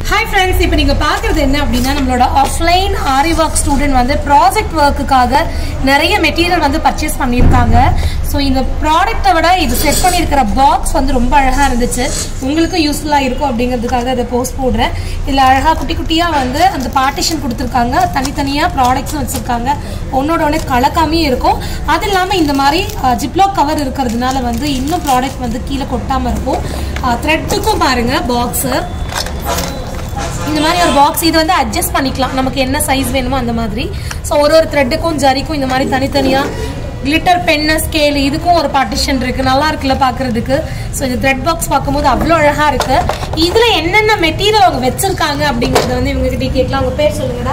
Hi friends இப்போ நீங்கள் பார்க்குறது என்ன அப்படின்னா நம்மளோட ஆஃப்லைன் ஆரி ஒர்க் ஸ்டூடெண்ட் வந்து ப்ராஜெக்ட் ஒர்க்குக்காக நிறைய மெட்டீரியல் வந்து பர்ச்சேஸ் பண்ணியிருக்காங்க ஸோ இந்த ப்ராடக்ட்டை விட இது செட் பண்ணியிருக்கிற பாக்ஸ் வந்து ரொம்ப அழகாக இருந்துச்சு உங்களுக்கும் யூஸ்ஃபுல்லாக இருக்கும் அப்படிங்கிறதுக்காக அதை போஸ்ட் போடுறேன் இதில் அழகாக குட்டி குட்டியாக வந்து அந்த பார்ட்டிஷன் கொடுத்துருக்காங்க தனித்தனியாக ப்ராடக்ட்ஸும் வச்சுருக்காங்க ஒன்னோட ஒன்று கலக்காமையும் இருக்கும் அது இல்லாமல் இந்த மாதிரி ஜிப்லாக் கவர் இருக்கிறதுனால வந்து இன்னும் ப்ராடக்ட் வந்து கீழே கொட்டாமல் இருக்கும் த்ரெட்டுக்கும் பாருங்கள் பாக்ஸு இந்த மாதிரி ஒரு பாக்ஸ் இது வந்து அட்ஜஸ்ட் பண்ணிக்கலாம் நமக்கு என்ன சைஸ் வேணுமோ அந்த மாதிரி ஸோ ஒரு ஒரு த்ரெட்டுக்கும் ஜரிக்கும் இந்த மாதிரி தனித்தனியாக கிளிட்டர் பென்னு ஸ்கேல் இதுக்கும் ஒரு பார்ட்டிஷன் இருக்கு நல்லா இருக்குல்ல பார்க்கிறதுக்கு ஸோ இந்த த்ரெட் பாக்ஸ் பார்க்கும்போது அவ்வளோ அழகா இருக்கு இதுல என்னென்ன மெட்டீரியல் அவங்க வச்சிருக்காங்க அப்படிங்கறத வந்து இவங்க கிட்ட கேட்கலாம் உங்க பேர் சொல்லுங்கடா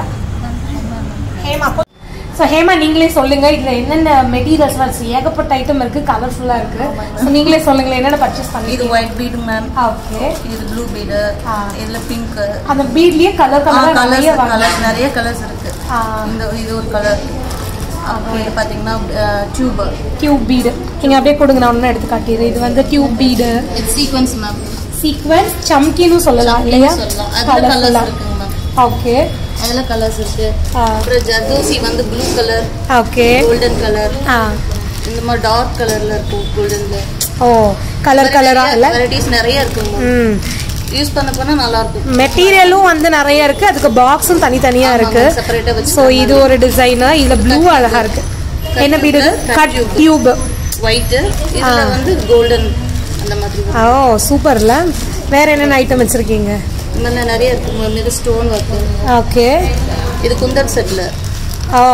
ஹேமா ஸோ ஹேமா நீங்களே சொல்லுங்க இதுல என்னென்ன மெட்டீரியல்ஸ் வச்சு ஏகப்பட்ட ஐட்டம் இருக்கு கலர்ஃபுல்லா இருக்கு ஸோ நீங்களே சொல்லுங்களேன் என்னென்ன பர்ச்சேஸ் இது பண்ணி ஒயிட் பீடு மேம் ஓகே இது ப்ளூ பீடு ஆ. இதுல பிங்க் அந்த பீட்லயே கலர் கலர் கலர்ஸ் நிறைய வாங்க கலர் நிறைய கலர்ஸ் இருக்கு ஆ. இந்த இது ஒரு கலர் அப்புறம் இது பாத்தீங்கன்னா டியூப் டியூப் பீடு நீங்க அப்படியே கொடுங்க நான் ஒன்று எடுத்து காட்டிடுறேன் இது வந்து டியூப் பீடு இது சீக்வன்ஸ் மேம் சீக்வன்ஸ் சம்கின்னு சொல்லலாம் இல்லையா சொல்லலாம் அதுல கலர்ஸ் இருக்குங்க மேம் ஓகே அதுல கலர்ஸ் இருக்கு அப்புறம் ஜர்தோசி வந்து blue colour okay golden colour ஆ இந்த மாதிரி டார்க் கலர்ல இருக்கும் கோல்டன்ல ஓ கலர் கலரா இல்ல வெரைட்டிஸ் நிறைய இருக்குங்க ம் யூஸ் பண்ண போனா நல்லா இருக்கும் மெட்டீரியலும் வந்து நிறைய இருக்கு அதுக்கு பாக்ஸும் தனித்தனியா இருக்கு செப்பரேட்டா வச்சு ஸோ இது ஒரு டிசைன் இதுல ப்ளூ அழகா இருக்கு என்ன பீடு இது Cut cut tube. Tube white இதுல வந்து கோல்டன் அந்த மாதிரி வரும். ஓ சூப்பர்ல வேற என்னென்ன ஐட்டம் வச்சிருக்கீங்க இந்த மாதிரி நிறைய இருக்கு மேம் இது ஸ்டோன் ஒர்க் ஓகே இது குந்தன் செட்ல ஓ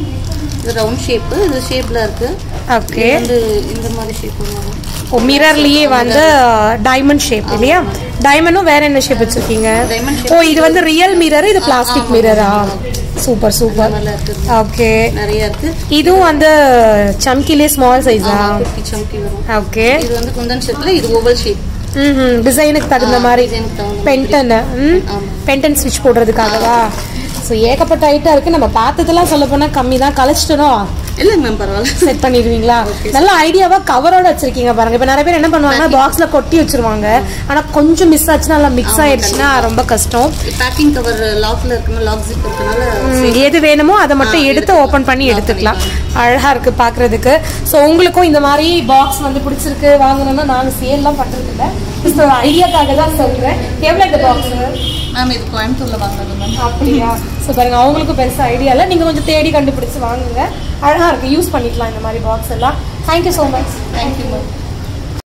இது ரவுண்ட் ஷேப் இது ஷேப்ல இருக்கு ஓகே இது வந்து இந்த மாதிரி ஷேப் வரும் ஓ மிரர்லயே வந்து டைமண்ட் ஷேப் இல்லையா டைமண்டும் வேற என்ன ஷேப் வச்சிருக்கீங்க Diamond shape. ஓ இது வந்து ரியல் மிரர் இது பிளாஸ்டிக் மிரரா சூப்பர் சூப்பர் நல்லா இருக்கு ஓகே நிறைய இருக்கு இதுவும் வந்து சம்கிலே ஸ்மால் சைஸா ஆமா, குட்டி சம்கி வரும் ஓகே இது வந்து குந்தன் ஷேப்ல இது ஓவல் ஷேப் ம் டிசைனுக்கு தகுந்த ஆ, மாதிரி design க்கு தகுந்த பென்டன் ம் ஆமா. பென்டன் ஸ்விட்ச் போடுறதுக்காகவா ஸோ ஏகப்பட்ட ஐட்டம் இருக்கு நம்ம பார்த்ததெல்லாம் சொல்ல போனா கம்மி தான் கழிச்சிட்டோம் இல்லைங்க மேம் பரவாயில்ல செட் பண்ணிடுவீங்களா நல்ல ஐடியாவா கவரோட வச்சிருக்கீங்க பாருங்க இப்ப நிறைய பேர் என்ன பண்ணுவாங்கன்னா பாக்ஸ்ல கொட்டி வச்சிருவாங்க ஆனா கொஞ்சம் மிஸ் ஆச்சுன்னா நல்லா மிக்ஸ் ஆயிடுச்சுன்னா ரொம்ப கஷ்டம் பேக்கிங் கவர் லாக்ல இருக்கணும் லாக் ஜிப் இருக்கனால ம், எது வேணுமோ அதை மட்டும் எடுத்து ஓபன் பண்ணி எடுத்துக்கலாம் அழகா இருக்கு பாக்குறதுக்கு ஸோ உங்களுக்கும் இந்த மாதிரி பாக்ஸ் வந்து பிடிச்சிருக்கு வாங்கணும்னா நாங்க சேல்லாம் பண்றது இல்ல ஜஸ்ட் ஒரு ஐடியாக்காக தான் சொல்றேன் எவ்வளவு இந்த பாக்ஸ் மேம் இது கோயம்புத்தூர்ல வாங்குறது மேம் அப்படியா ஸோ பாருங்க அவங்களுக்கும் பெருசா ஐடியா இல்லை நீங்க கொஞ்சம் தேடி கண்டுபிடிச்சு வாங்குங்க அழகா இருக்கு யூஸ் பண்ணிக்கலாம் இந்த மாதிரி பாக்ஸ் எல்லாம் thank you so much thank you ma'am